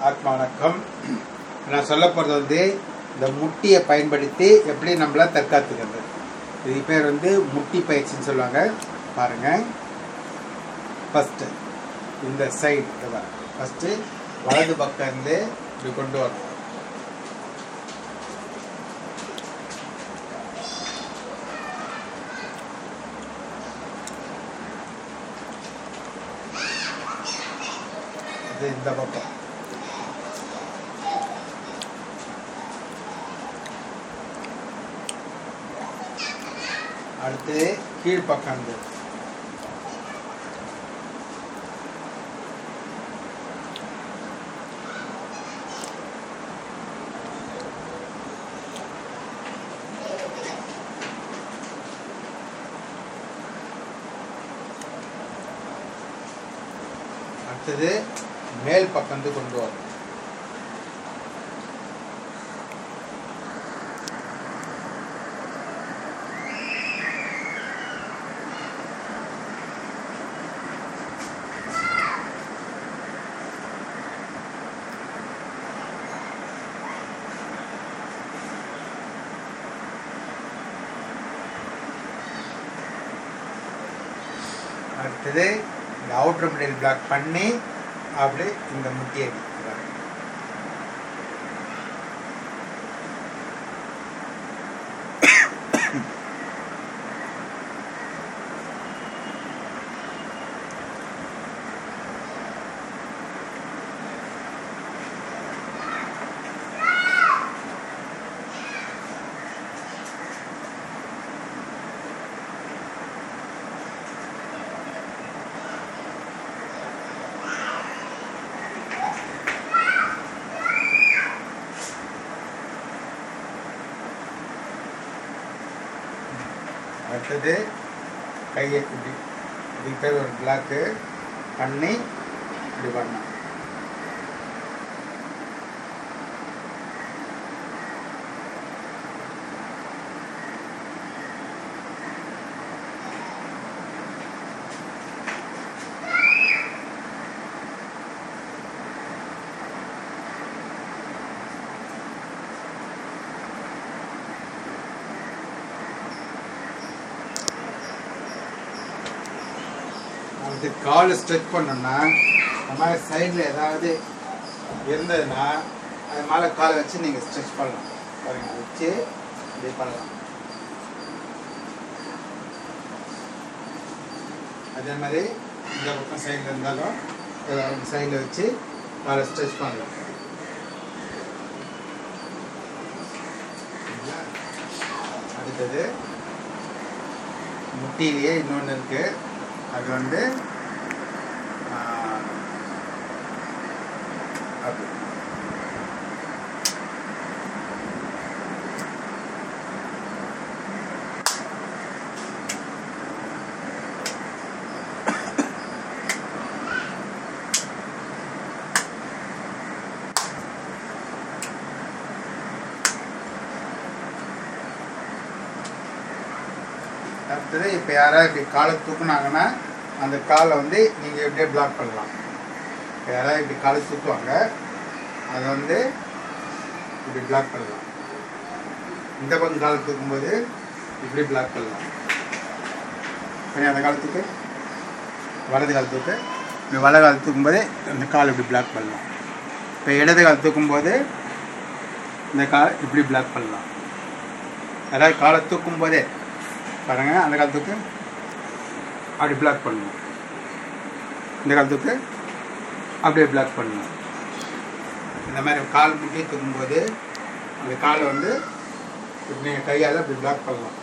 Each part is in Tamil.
ஆத்மா வணக்கம் நான் சொல்ல போகிறது வந்து இந்த முட்டியை பயன்படுத்தி எப்படி நம்மள தற்காத்துக்கிறது இது பேர் வந்து முட்டி பயிற்சின்னு சொல்லுவாங்க பாருங்க ஃபஸ்ட்டு இந்த சைடு ஃபஸ்ட்டு வலது பக்கம் இருந்து இப்படி கொண்டு வரணும் இது இந்த பக்கம் அடுத்து கீழ்ப்பக்கம் இருந்து அடுத்தது மேல் பக்கம் இருந்து கொண்டு வரும் அடுத்தது இந்த அவுட்டர் மிடில் பிளாக் பண்ணி அப்படி இந்த முட்டியை எடுத்துக்கிறாங்க. அடுத்தது கையை இப்படி இதுக்கு பேர் ஒரு பிளாக்கு பண்ணி இப்படி பண்ணணும் அடுத்து கால் ஸ்ட்ரெச் பண்ணோம்னா இந்த மாதிரி சைடில் ஏதாவது இருந்ததுன்னா அது மேலே காலை வச்சு நீங்கள் ஸ்ட்ரெச் பண்ணலாம் பாருங்க வச்சு இப்படி பண்ணலாம் அதே மாதிரி இந்த பக்கம் சைடில் இருந்தாலும் ஏதாவது சைடில் வச்சு காலை ஸ்ட்ரெச் பண்ணலாம் சரிங்களா? அடுத்தது முட்டிலேயே இன்னொன்று இருக்குது அது வந்து ஆ, அப்படி அடுத்தது இப்போ யாராவது இப்படி காலை தூக்குனாங்கன்னா அந்த காலை வந்து நீங்கள் இப்படியே பிளாக் பண்ணலாம் இப்போ யாராவது இப்படி காலை தூக்குவாங்க அதை வந்து இப்படி பிளாக் பண்ணலாம் இந்த பக்கம் காலை தூக்கும்போது இப்படி பிளாக் பண்ணலாம் கொஞ்சம் அந்த காலத்துக்கு வலது கால் தூக்கு இப்படி வலது கால் தூக்கும்போது அந்த கால் இப்படி பிளாக் பண்ணலாம் இப்போ இடது கால் தூக்கும்போது இந்த கால் இப்படி பிளாக் பண்ணலாம் யாராவது காலை தூக்கும்போதே பாருங்க அந்த காலத்துக்கு அப்படி பிளாக் பண்ணணும் இந்த காலத்துக்கு அப்படியே பிளாக் பண்ணணும் இந்த மாதிரி கால் முட்டி தூக்கும்போது அந்த காலை வந்து இப்படி நீங்கள் கையால் இப்படி பிளாக் பண்ணலாம்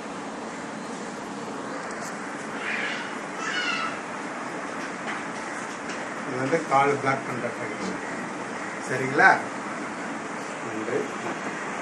இது வந்து கால் பிளாக் பண்ணுற சரிங்களா நன்றி வணக்கம்